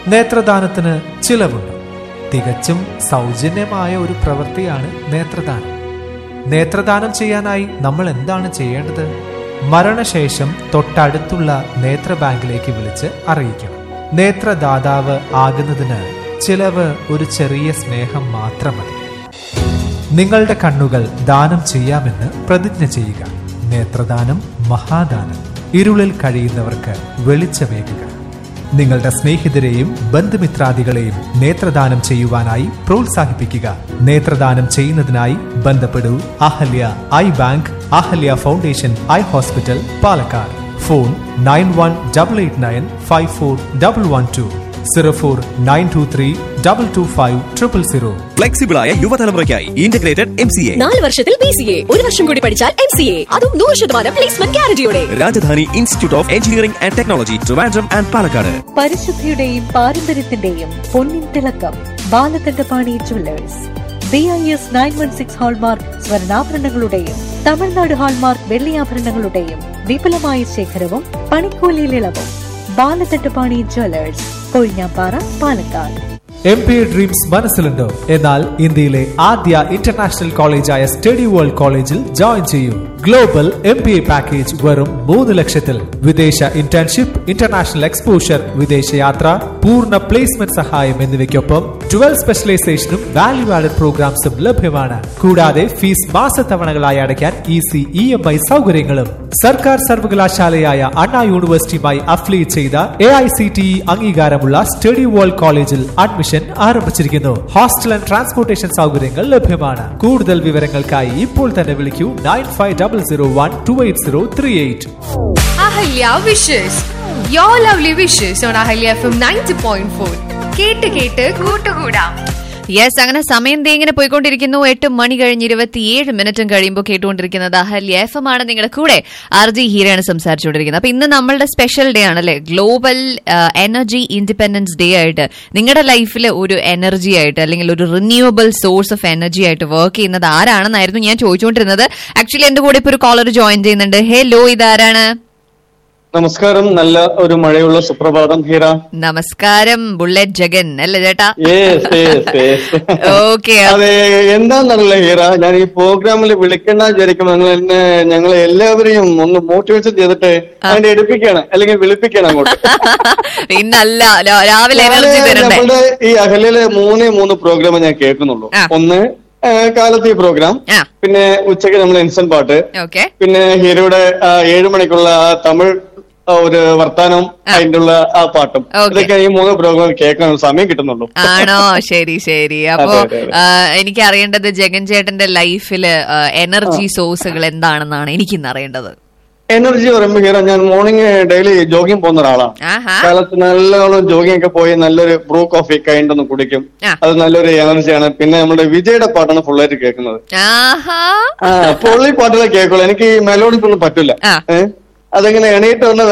നേത്രദാനത്തിന് ചിലവുണ്ട് തികച്ചും സൗജന്യമായ ഒരു പ്രവൃത്തിയാണ് നേത്രദാനം നേത്രദാനം ചെയ്യാനായി നമ്മൾ എന്താണ് ചെയ്യേണ്ടത് മരണശേഷം തൊട്ടടുത്തുള്ള നേത്ര ബാങ്കിലേക്ക് വിളിച്ച് അറിയിക്കണം നേത്രദാതാവ് ആകുന്നതിന് ചിലവ് ഒരു ചെറിയ സ്നേഹം മാത്രം മതി നിങ്ങളുടെ കണ്ണുകൾ ദാനം ചെയ്യാമെന്ന് പ്രതിജ്ഞ ചെയ്യുക നേത്രദാനം മഹാദാനം ഇരുളിൽ കഴിയുന്നവർക്ക് വെളിച്ചമേകുക നിങ്ങളുടെ സ്നേഹിതരെയും ബന്ധുമിത്രാദികളെയും നേത്രദാനം ചെയ്യുവാനായി പ്രോത്സാഹിപ്പിക്കുക നേത്രദാനം ചെയ്യുന്നതിനായി ബന്ധപ്പെടൂ Ahalya eye bank Ahalya foundation eye hospital Palakkad phone nine one double eight nine five four double one two zero four nine two three double two five triple zero ഫ്ലെക്സിബിളായ യുവതലമുറയ്ക്കായി ഇന്റഗ്രേറ്റഡ് എം സി എ നാല് വർഷത്തിൽ ബി സി എ ഒരു വർഷം കൂടി പഠിച്ചാൽ M C A അതും നൂറ് ശതമാനം പ്ലേസ്മെന്റ് ഗ്യാരണ്ടിയോടെ Rajadhani institute of engineering and technology Trivandrum and Palakkad പരിശുദ്ധിയുടെയും പാരമ്പര്യത്തിന്റെയും പൊന്നിൻ തിളക്കം Balakandapani jewellers B I S nine one six hallmark സ്വർണ്ണാഭരണങ്ങളുടെയും തമിഴ്നാട് ഹാൾമാർക്ക് വെള്ളിയാഭരണങ്ങളുടെയും വിപുലമായ ശേഖരവും പണിക്കൂലിയിൽ ഇളവും Balakandapani jewellers Kozhinjampara Palakkad M B A dreams മനസ്സിലുണ്ടോ എന്നാൽ ഇന്ത്യയിലെ ആദ്യ ഇന്റർനാഷണൽ കോളേജായ സ്റ്റഡി വേൾഡ് കോളേജിൽ ജോയിൻ ചെയ്യൂ global M B A package വെറും മൂന്ന് ലക്ഷത്തിൽ വിദേശ ഇന്റേൺഷിപ്പ് ഇന്റർനാഷണൽ എക്സ്പോഷർ വിദേശയാത്ര പൂർണ്ണ പ്ലേസ്മെന്റ് സഹായം എന്നിവയ്ക്കൊപ്പം ട്വൽവ് സ്പെഷ്യലൈസേഷനും വാല്യൂ ആഡഡ് പ്രോഗ്രാംസും ലഭ്യമാണ് കൂടാതെ ഫീസ് മാസത്തവണകളായി അടയ്ക്കാൻ ഈസി ഇ എം ഐ സൗകര്യങ്ങളും സർക്കാർ സർവകലാശാലയായ അണ്ണാ യൂണിവേഴ്സിറ്റിയുമായി അഫിലിയേറ്റ് ചെയ്ത A I C T E അംഗീകാരമുള്ള സ്റ്റഡി വേൾഡ് കോളേജിൽ അഡ്മിഷൻ ആരംഭിച്ചിരിക്കുന്നു ഹോസ്റ്റൽ ആൻഡ് ട്രാൻസ്പോർട്ടേഷൻ സൗകര്യങ്ങൾ ലഭ്യമാണ് കൂടുതൽ വിവരങ്ങൾക്കായി ഇപ്പോൾ തന്നെ വിളിക്കൂ nine five double zero one two eight zero three eight Ahalya wishes your lovely wishes on Ahalya FM ninety point four ഫോർ കേട്ട് കേട്ട് കൂട്ടുകൂടാം യെസ് അങ്ങനെ സമയം ദേ ഇങ്ങനെ പോയിക്കൊണ്ടിരിക്കുന്നു എട്ട് മണി കഴിഞ്ഞ് ഇരുപത്തിയേഴ് മിനിറ്റും കഴിയുമ്പോൾ കേട്ടുകൊണ്ടിരിക്കുന്നത് അഹല്യ എഫ് എം ആണ് നിങ്ങളുടെ കൂടെ ആർ ജി ഹീരയാണ് സംസാരിച്ചുകൊണ്ടിരിക്കുന്നത് അപ്പൊ ഇന്ന് നമ്മളുടെ സ്പെഷ്യൽ ഡേ ആണല്ലേ ഗ്ലോബൽ എനർജി ഇൻഡിപെൻഡൻസ് ഡേ ആയിട്ട് നിങ്ങളുടെ ലൈഫിൽ ഒരു എനർജി ആയിട്ട് അല്ലെങ്കിൽ ഒരു റിന്യൂവബിൾ സോഴ്സ് ഓഫ് എനർജി ആയിട്ട് വർക്ക് ചെയ്യുന്നത് ആരാണെന്നായിരുന്നു ഞാൻ ചോദിച്ചുകൊണ്ടിരുന്നത് ആക്ച്വലി എന്റെ കൂടെ ഇപ്പൊ ഒരു കോളർ ജോയിൻ ചെയ്യുന്നുണ്ട് ഹലോ ഇതാരാണ് നമസ്കാരം നല്ല ഒരു മഴയുള്ള സുപ്രഭാതം ഹീറ നമസ്കാരം ബുള്ളറ്റ് ജഗൻ അല്ലേ ചേട്ടാ Yes, yes, yes. ഓക്കെ അതെ എന്താന്നറിയില്ല ഹീറ ഞാൻ ഈ പ്രോഗ്രാമിൽ വിളിക്കണ്ട വിചാരിക്കുമ്പോൾ നിങ്ങൾ എന്നെ ഞങ്ങൾ എല്ലാവരെയും ഒന്ന് മോട്ടിവേഷൻ ചെയ്തിട്ട് അതിന്റെ എടുപ്പിക്കണം അല്ലെങ്കിൽ വിളിപ്പിക്കണം അങ്ങോട്ട് പിന്നല്ല രാ- രാവിലെ എനർജി ഞാന് തരണ്ടേ നമ്മളുടെ ഈ അകലിലെ മൂന്നേ മൂന്ന് പ്രോഗ്രാം ഞാൻ കേൾക്കുന്നുള്ളൂ ആ. ഒന്ന് ആ, കാലത്തെ പ്രോഗ്രാം ആ. പിന്നെ ഉച്ചയ്ക്ക് നമ്മൾ ഇൻസ്റ്റന്റ് പാട്ട് ഓക്കെ പിന്നെ ഹീരോയുടെ ആ, ഏഴ് മണിക്കുള്ള ആ തമിഴ് ആ, ഒരു വർത്താനം അതിന്റെ ഉള്ള ആ പാട്ടും Okay. ഇതൊക്കെ ഈ മൂന്ന് പ്രോഗ്രാം കേൾക്കാൻ സമയം കിട്ടുന്നുള്ളൂ ആണോ ശരി ശരി അപ്പോ അതെ, അതെ, അതെ. ആ, എനിക്ക് അറിയേണ്ടത് ജഗൻ ചേട്ടന്റെ ലൈഫില് എനർജി സോഴ്സുകൾ എന്താണെന്നാണ് എനിക്കിന്ന് അറിയേണ്ടത് എനർജി പറയുമ്പോ ഹീറോ ഞാൻ മോർണിംഗ് ഡെയിലി ജോഗിങ് പോകുന്ന ഒരാളാണ് ആഹാ കാലത്ത് നല്ലോണം ജോഗിങ് ഒക്കെ പോയി നല്ലൊരു ബ്രൂ കോഫി കൈണ്ടൊന്ന് കുടിക്കും ആ. അത് നല്ലൊരു എനർജിയാണ് പിന്നെ നമ്മുടെ വിജയുടെ പാട്ടാണ് ഫുള്ളായിട്ട് കേൾക്കുന്നത് ആഹാ ആ പുള്ളി പാട്ടുകൾ കേൾക്കുള്ളൂ എനിക്ക് ഈ മെലോഡിസ് ഒന്നും പറ്റില്ല ആ. ഏഹ് അതെങ്ങനെ എണീറ്റ് വന്ന്